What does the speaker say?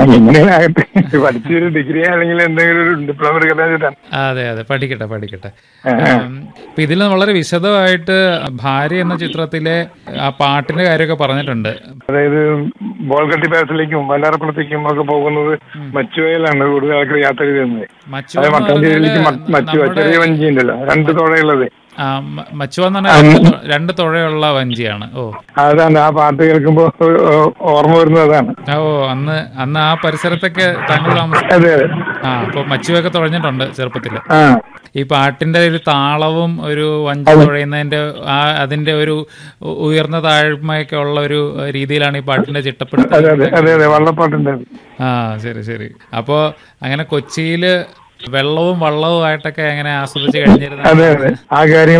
എങ്ങനെയാണ് ആകട്ടെ പഠിച്ചൊരു ഡിഗ്രി അല്ലെങ്കിൽ എന്തെങ്കിലും ഒരു ഡിപ്ലോമ എടുക്കാൻ വെച്ചിട്ടാണ് അതെ അതെ പഠിക്കട്ടെ പഠിക്കട്ടെ ഉം, ഇപ്പൊ ഇതിൽ വളരെ വിശദമായിട്ട് ഭാര്യ എന്ന ചിത്രത്തിലെ ആ പാട്ടിന്റെ കാര്യമൊക്കെ പറഞ്ഞിട്ടുണ്ട് അതായത് ബോൾഗട്ടി പാലസിലേക്കും വല്ലാറപ്പുറത്തേക്കും ഒക്കെ പോകുന്നത് മച്ചുവയിലാണ് കൂടുതൽ ആൾക്കാർ യാത്ര ചെയ്യുന്നത് മച്ചു അത് എന്ന് മട്ടാഞ്ചേരിയിലേക്ക് പറഞ്ഞാല് മ- മച്ചുവ നമ്മുടെ- ചെറിയ വഞ്ചി ഉണ്ടല്ലോ രണ്ട് തുഴയുള്ളത് ആ, മ- മച്ചു എന്ന് പറഞ്ഞാൽ രണ്ട് തൊ- രണ്ട് തുഴയുള്ള വഞ്ചിയാണ് ഓ അതാണ് ആ പാട്ട് കേൾക്കുമ്പോ ഓ- ഓർമ്മ വരുന്നത് അതാണ് ഓ അന്ന് അന്ന് ആ പരിസരത്തൊക്കെ താങ്കൾ താമസം അതെ അതെ ആ അപ്പൊ മച്ചുവൊക്കെ തുഴഞ്ഞിട്ടുണ്ട് ചെറുപ്പത്തില് ആ ഈ പാട്ടിന്റെ ഒരു താളവും ഒരു വഞ്ചി തുഴയുന്നതിന്റെ ആ അതിന്റെ ഒരു ഉ- ഉയർന്ന താഴ്മയൊക്കെ ഉള്ള ഒരു രീതിയിലാണ് ഈ പാട്ടിന്റെ അതെ ചിട്ടപ്പെടുത്തൽ അതെ അതെ അതെ വള്ളപ്പാട്ടുണ്ട് അത്. ആ ശരി ശരി അപ്പോ അങ്ങനെ കൊച്ചിയില് വെള്ളവും വള്ളവും ആയിട്ടൊക്കെ എങ്ങനെ ആസ്വദിച്ച് കഴിഞ്ഞിരുന്ന അതെ അതെ ആ കാര്യം